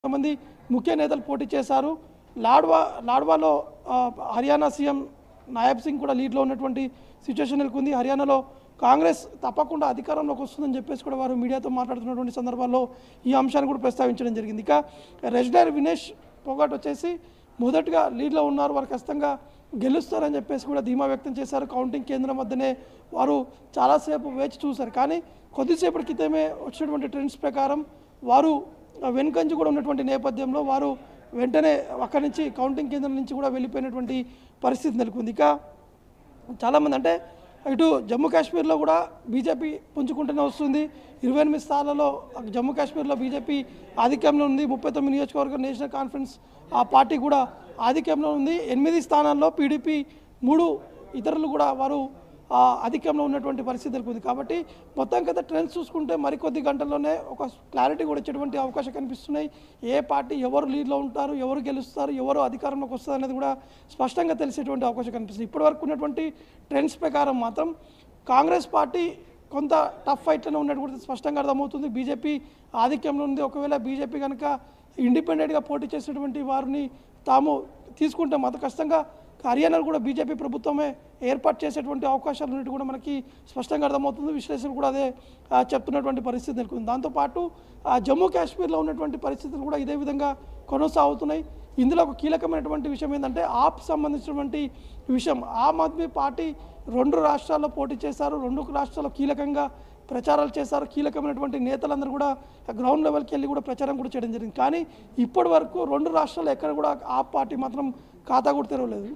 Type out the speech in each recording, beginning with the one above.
కొంతమంది ముఖ్య నేతలు పోటీ చేశారు లాడ్వా లాడ్వాలో ఆ, హర్యానా సీఎం నాయబ్ సింగ్ కూడా లీడ్లో ఉన్నటువంటి సిచ్యువేషన్ నెలకొంది హర్యానాలో కాంగ్రెస్ తప్పకుండా అధికారంలోకి వస్తుందని చెప్పేసి కూడా వారు మీడియాతో మాట్లాడుతున్నటువంటి సందర్భాల్లో ఈ అంశాన్ని కూడా ప్రస్తావించడం జరిగింది ఇక రెజ్డర్ వినేష్ పొగాట్ వచ్చేసి మొదటగా లీడ్లో ఉన్నారు వారు ఖచ్చితంగా గెలుస్తారని చెప్పేసి కూడా ధీమా వ్యక్తం చేశారు కౌంటింగ్ కేంద్రం వద్దనే వారు చాలాసేపు వేచి చూశారు కానీ కొద్దిసేపటి క్రితమే వచ్చినటువంటి ట్రెండ్స్ ప్రకారం వారు వెనుకంచి కూడా ఉన్నటువంటి నేపథ్యంలో వారు వెంటనే అక్కడి నుంచి కౌంటింగ్ కేంద్రం నుంచి కూడా వెళ్ళిపోయినటువంటి పరిస్థితి నెలకొంది ఇక చాలామంది అంటే ఇటు జమ్మూ కాశ్మీర్లో కూడా బీజేపీ పుంజుకుంటూనే వస్తుంది ఇరవై ఎనిమిది స్థానాలలో జమ్మూ కాశ్మీర్లో బీజేపీ ఆధిక్యంలో ఉంది ముప్పై తొమ్మిది నియోజకవర్గం నేషనల్ కాన్ఫరెన్స్ ఆ పార్టీ కూడా ఆధిక్యంలో ఉంది ఎనిమిది స్థానాల్లో పీడీపీ మూడు ఇతరులు కూడా వారు ఆ, అధికంలో ఉన్నటువంటి పరిస్థితి నెలకొంది కాబట్టి మొత్తం కదా ట్రెండ్స్ చూసుకుంటే మరికొద్ది గంటల్లోనే ఒక క్లారిటీ కూడా ఇచ్చేటువంటి అవకాశం కనిపిస్తున్నాయి ఏ పార్టీ ఎవరు లీడ్లో ఉంటారు ఎవరు గెలుస్తారు ఎవరు అధికారంలోకి వస్తారు అనేది కూడా స్పష్టంగా తెలిసేటువంటి అవకాశం కనిపిస్తుంది ఇప్పటివరకు ఉన్నటువంటి ట్రెండ్స్ ప్రకారం మాత్రం కాంగ్రెస్ పార్టీ కొంత టఫ్ ఫైట్లోనే ఉన్నట్టు కూడా స్పష్టంగా అర్థమవుతుంది బీజేపీ ఆధిక్యంలో ఉంది ఒకవేళ బీజేపీ కనుక ఇండిపెండెంట్గా పోటీ చేసినటువంటి వారిని తాము తీసుకుంటే మాత్రం ఖచ్చితంగా హర్యానాలో కూడా బీజేపీ ప్రభుత్వమే ఏర్పాటు చేసేటువంటి అవకాశాలు ఉన్నట్టు కూడా మనకి స్పష్టంగా అర్థమవుతుంది విశ్లేషకులు కూడా అదే ఆ, చెప్తున్నటువంటి పరిస్థితి నెలకొంది దాంతోపాటు ఆ, జమ్మూ కాశ్మీర్లో ఉన్నటువంటి పరిస్థితులు కూడా ఇదే విధంగా కొనసాగుతున్నాయి ఇందులో ఒక కీలకమైనటువంటి విషయం ఏంటంటే ఆప్ సంబంధించినటువంటి విషయం ఆమ్ ఆద్మీ పార్టీ రెండు రాష్ట్రాల్లో పోటీ చేశారు రెండు రాష్ట్రాల్లో కీలకంగా ప్రచారాలు చేశారు కీలకమైనటువంటి నేతలందరూ కూడా గ్రౌండ్ లెవెల్కి వెళ్ళి కూడా ప్రచారం కూడా చేయడం జరిగింది కానీ ఇప్పటి వరకు రెండు రాష్ట్రాల్లో ఎక్కడ కూడా ఆ పార్టీ మాత్రం ఖాతా కూడా తెరవలేదు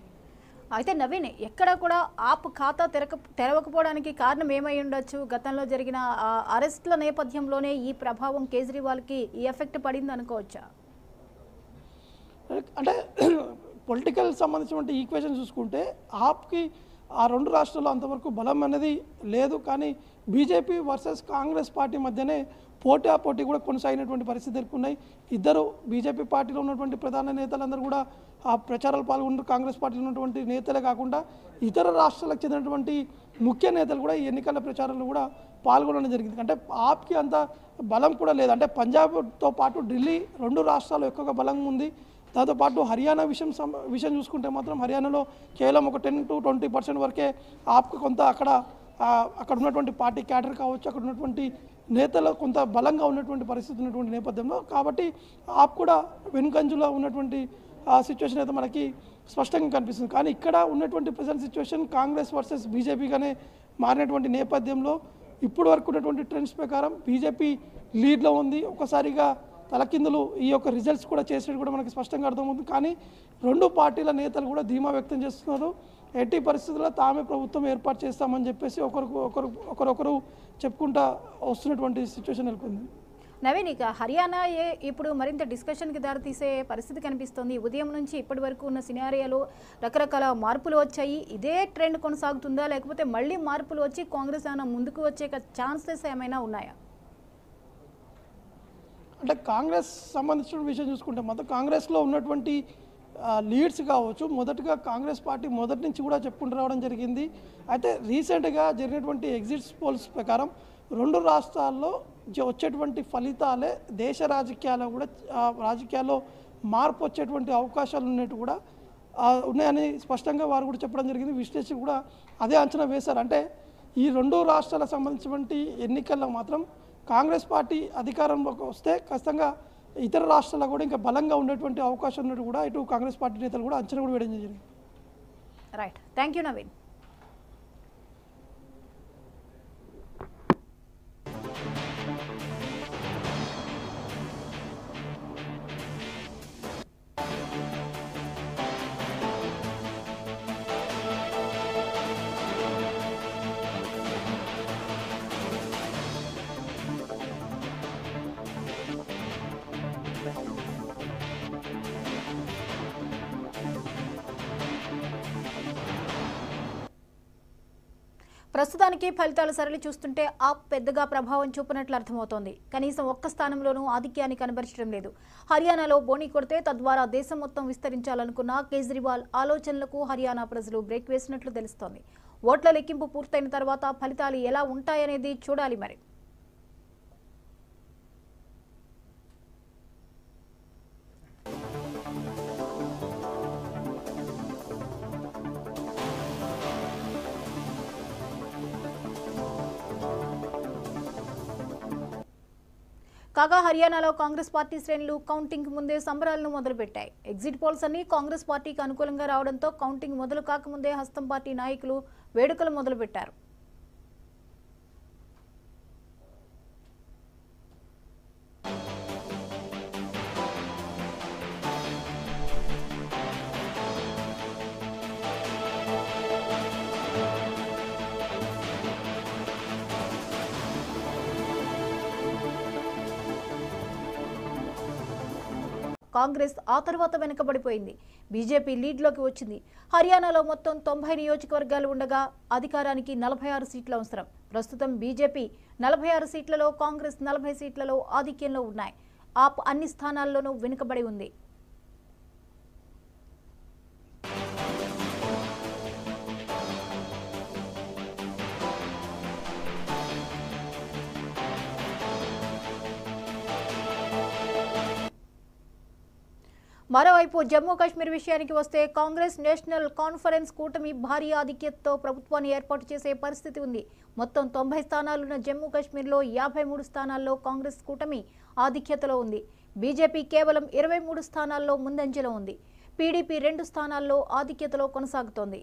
అయితే నవీన్ ఎక్కడ కూడా ఆప్ ఖాతా తెరక తెరవకపోవడానికి కారణం ఏమై ఉండొచ్చు గతంలో జరిగిన ఆ, అరెస్టుల నేపథ్యంలోనే ఈ ప్రభావం కేజ్రీవాల్కి ఈ ఎఫెక్ట్ పడింది అనుకోవచ్చా అంటే పొలిటికల్ సంబంధించినటువంటి ఈక్వేషన్ చూసుకుంటే ఆప్కి ఆ రెండు రాష్ట్రాల్లో అంతవరకు బలం అనేది లేదు కానీ బీజేపీ వర్సెస్ కాంగ్రెస్ పార్టీ మధ్యనే పోటీ ఆ పోటీ కూడా కొనసాగినటువంటి పరిస్థితులు ఉన్నాయి ఇద్దరు బీజేపీ పార్టీలో ఉన్నటువంటి ప్రధాన నేతలందరూ కూడా ఆ ప్రచారాలు పాల్గొన్నారు కాంగ్రెస్ పార్టీలో ఉన్నటువంటి నేతలే కాకుండా ఇతర రాష్ట్రాలకు చెందినటువంటి ముఖ్య నేతలు కూడా ఈ ఎన్నికల ప్రచారంలో కూడా పాల్గొనడం జరిగింది అంటే ఆప్కి అంత బలం కూడా లేదు అంటే పంజాబ్తో పాటు ఢిల్లీ రెండు రాష్ట్రాలు ఎక్కువగా బలంగా ఉంది దాంతోపాటు హర్యానా విషయం సం- విషయం చూసుకుంటే మాత్రం హర్యానాలో కేవలం ఒక టెన్ టు ట్వంటీ పర్సెంట్ వరకే ఆప్కి కొంత అక్కడ ఆ, అక్కడ ఉన్నటువంటి పార్టీ క్యాడర్ కావచ్చు అక్కడ ఉన్నటువంటి నేతలు కొంత బలంగా ఉన్నటువంటి పరిస్థితి ఉన్నటువంటి నేపథ్యంలో కాబట్టి ఆప్ కూడా వెనుకంజులో ఉన్నటువంటి ఆ సిచ్యువేషన్ అయితే మనకి స్పష్టంగా కనిపిస్తుంది కానీ ఇక్కడ ఉన్నటువంటి ప్రజెంట్ సిచ్యువేషన్ కాంగ్రెస్ వర్సెస్ బీజేపీగానే మారినటువంటి నేపథ్యంలో ఇప్పుడు వరకు ఉన్నటువంటి ట్రెండ్స్ ప్రకారం బీజేపీ లీడ్లో ఉంది ఒకసారిగా తలకిందులు ఈ యొక్క రిజల్ట్స్ కూడా చేసేది కూడా మనకి స్పష్టంగా అర్థమవుతుంది కానీ రెండు పార్టీల నేతలు కూడా ధీమా వ్యక్తం చేస్తున్నారు ఎట్టి పరిస్థితుల్లో తామే ప్రభుత్వం ఏర్పాటు చేస్తామని చెప్పేసి ఒకరికి ఒకరు ఒకరొకరు చెప్పుకుంటా వస్తున్నటువంటి సిచ్యువేషన్ నెలకొంది నవీన్ ఇక హర్యానా ఏ ఇప్పుడు మరింత డిస్కషన్కి దారితీసే పరిస్థితి కనిపిస్తోంది ఉదయం నుంచి ఇప్పటి వరకు ఉన్న సినారియాలో రకరకాల మార్పులు వచ్చాయి ఇదే ట్రెండ్ కొనసాగుతుందా లేకపోతే మళ్ళీ మార్పులు వచ్చి కాంగ్రెస్ ఏమైనా ముందుకు వచ్చే ఛాన్సెస్ ఏమైనా ఉన్నాయా అంటే కాంగ్రెస్ సంబంధించిన విషయం చూసుకుంటే మాత్రం కాంగ్రెస్లో ఉన్నటువంటి ఆ, లీడ్స్ కావచ్చు మొదటగా కాంగ్రెస్ పార్టీ మొదటి నుంచి కూడా చెప్పుకుంటూ రావడం జరిగింది అయితే రీసెంట్గా జరిగినటువంటి ఎగ్జిట్స్ పోల్స్ ప్రకారం రెండు రాష్ట్రాల్లో జ- వచ్చేటువంటి ఫలితాలే దేశ రాజకీయాల్లో కూడా ఆ, రాజకీయాల్లో మార్పు వచ్చేటువంటి అవకాశాలు ఉన్నట్టు కూడా ఆ, ఉన్నాయని స్పష్టంగా వారు కూడా చెప్పడం జరిగింది విశ్లేషకులు కూడా అదే అంచనా వేశారు అంటే ఈ రెండు రాష్ట్రాలకు సంబంధించినటువంటి ఎన్నికల్లో మాత్రం కాంగ్రెస్ పార్టీ అధికారంలోకి వస్తే ఖచ్చితంగా ఇతర రాష్ట్రాల్లో కూడా ఇంకా బలంగా ఉండేటువంటి అవకాశం ఉన్నట్టు కూడా ఇటు కాంగ్రెస్ పార్టీ నేతలు కూడా అంచనా కూడా వేయడం జరిగింది రైట్ థ్యాంక్ యూ నవీన్ ప్రస్తుతానికి ఫలితాల సరళి చూస్తుంటే ఆప్ పెద్దగా ప్రభావం చూపినట్లు అర్థమవుతోంది కనీసం ఒక్క స్థానంలోనూ ఆధిక్యాన్ని కనబరచడం లేదు హర్యానాలో బోని కొడితే తద్వారా దేశం మొత్తం విస్తరించాలనుకున్న కేజ్రీవాల్ ఆలోచనలకు హర్యానా ప్రజలు బ్రేక్ వేసినట్లు తెలుస్తోంది ఓట్ల లెక్కింపు పూర్తయిన తర్వాత ఫలితాలు ఎలా ఉంటాయనేది చూడాలి మరి కాగా హర్యానాలో కాంగ్రెస్ పార్టీ శ్రేణులు కౌంటింగ్ ముందే సంబరాలను మొదలుపెట్టాయి ఎగ్జిట్ పోల్స్ అన్ని కాంగ్రెస్ పార్టీకి అనుకూలంగా రావడంతో కౌంటింగ్ మొదలు కాకముందే హస్తం పార్టీ నాయకులు వేడుకలు మొదలుపెట్టారు కాంగ్రెస్ ఆ తర్వాత వెనుకబడిపోయింది బీజేపీ లీడ్లోకి వచ్చింది హర్యానాలో మొత్తం తొంభై నియోజకవర్గాలు ఉండగా అధికారానికి నలభై ఆరు సీట్లు అవసరం ప్రస్తుతం బీజేపీ నలభై ఆరు సీట్లలో కాంగ్రెస్ నలభై సీట్లలో ఆధిక్యంలో ఉన్నాయి ఆప్ అన్ని స్థానాల్లోనూ వెనుకబడి ఉంది మరోవైపు జమ్మూ కాశ్మీర్ విషయానికి వస్తే కాంగ్రెస్ నేషనల్ కాన్ఫరెన్స్ కూటమి భారీ ఆధిక్యతతో ప్రభుత్వాన్ని ఏర్పాటు చేసే పరిస్థితి ఉంది మొత్తం తొంభై స్థానాలున్న జమ్మూ కాశ్మీర్లో యాభై మూడు స్థానాల్లో కాంగ్రెస్ కూటమి ఆధిక్యతలో ఉంది బీజేపీ కేవలం ఇరవై మూడు స్థానాల్లో ముందంజలో ఉంది పీడీపీ రెండు స్థానాల్లో ఆధిక్యతలో కొనసాగుతోంది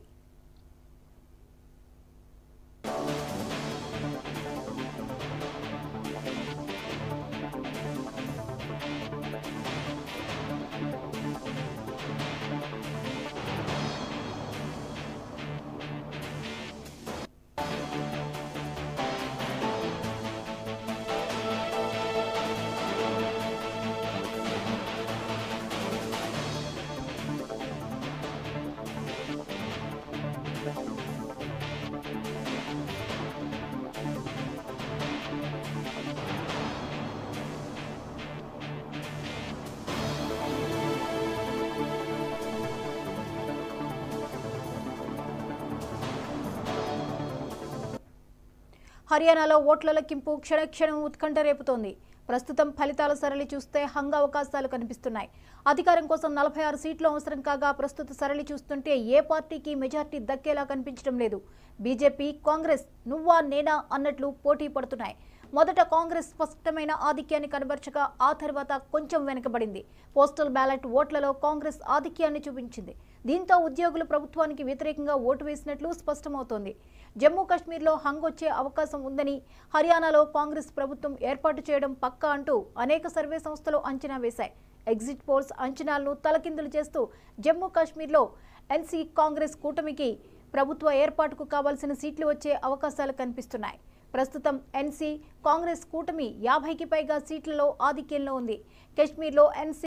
హర్యానాలో ఓట్ల లెక్కింపు క్షణక్షణం ఉత్కంఠ రేపుతోంది ప్రస్తుతం ఫలితాల సరళి చూస్తే హంగ అవకాశాలు కనిపిస్తున్నాయి అధికారం కోసం నలభై ఆరు సీట్లు అవసరం కాగా ప్రస్తుత సరళి చూస్తుంటే ఏ పార్టీకి మెజార్టీ దక్కేలా కనిపించడం లేదు బీజేపీ కాంగ్రెస్ నువ్వా నేనా అన్నట్లు పోటీ పడుతున్నాయి మొదట కాంగ్రెస్ స్పష్టమైన ఆధిక్యాన్ని కనబరచగా ఆ తర్వాత కొంచెం వెనుకబడింది పోస్టల్ బ్యాలెట్ ఓట్లలో కాంగ్రెస్ ఆధిక్యాన్ని చూపించింది దీంతో ఉద్యోగులు ప్రభుత్వానికి వ్యతిరేకంగా ఓటు వేసినట్లు స్పష్టమవుతోంది జమ్మూ కాశ్మీర్లో హంగ్ వచ్చే అవకాశం ఉందని హర్యానాలో కాంగ్రెస్ ప్రభుత్వం ఏర్పాటు చేయడం పక్కా అంటూ అనేక సర్వే సంస్థలు అంచనా వేశాయి ఎగ్జిట్ పోల్స్ అంచనాలను తలకిందులు చేస్తూ జమ్మూ కాశ్మీర్లో ఎన్సీ కాంగ్రెస్ కూటమికి ప్రభుత్వ ఏర్పాటుకు కావాల్సిన సీట్లు వచ్చే అవకాశాలు కనిపిస్తున్నాయి ప్రస్తుతం ఎన్సీ కాంగ్రెస్ కూటమి యాభైకి పైగా సీట్లలో ఆధిక్యంలో ఉంది కశ్మీర్లో ఎన్సీ